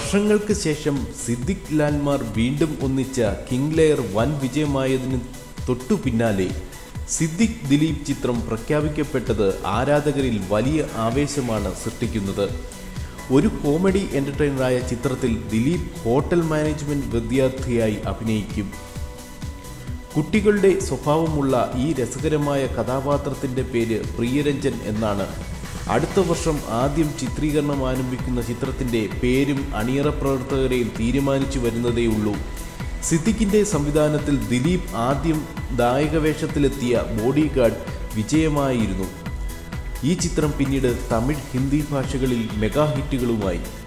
വർഷങ്ങൾക്ക് ശേഷം സിദ്ദിഖ് ലാൽമാർ വീണ്ടും ഒന്നിച്ച കിങ് ലെയർ വൻ വിജയമായതിന് തൊട്ടു പിന്നാലെ സിദ്ദിഖ് ദിലീപ് ചിത്രം പ്രഖ്യാപിക്കപ്പെട്ടത് ആരാധകരിൽ വലിയ ആവേശമാണ് സൃഷ്ടിക്കുന്നത് ഒരു കോമഡി എൻ്റർടൈനറായ ചിത്രത്തിൽ ദിലീപ് ഹോട്ടൽ മാനേജ്മെൻറ്റ് വിദ്യാർത്ഥിയായി അഭിനയിക്കും കുട്ടികളുടെ സ്വഭാവമുള്ള ഈ രസകരമായ കഥാപാത്രത്തിൻ്റെ പേര് പ്രിയരഞ്ജൻ എന്നാണ് അടുത്ത വർഷം ആദ്യം ചിത്രീകരണം ആരംഭിക്കുന്ന ചിത്രത്തിൻ്റെ പേരും അണിയറ പ്രവർത്തകരെയും തീരുമാനിച്ചു വരുന്നതേയുള്ളൂ സിദ്ദിഖിൻ്റെ സംവിധാനത്തിൽ ദിലീപ് ആദ്യം നായകവേഷത്തിലെത്തിയ ബോഡി ഗാർഡ് വിജയമായിരുന്നു ഈ ചിത്രം പിന്നീട് തമിഴ് ഹിന്ദി ഭാഷകളിൽ മെഗാ ഹിറ്റുകളുമായി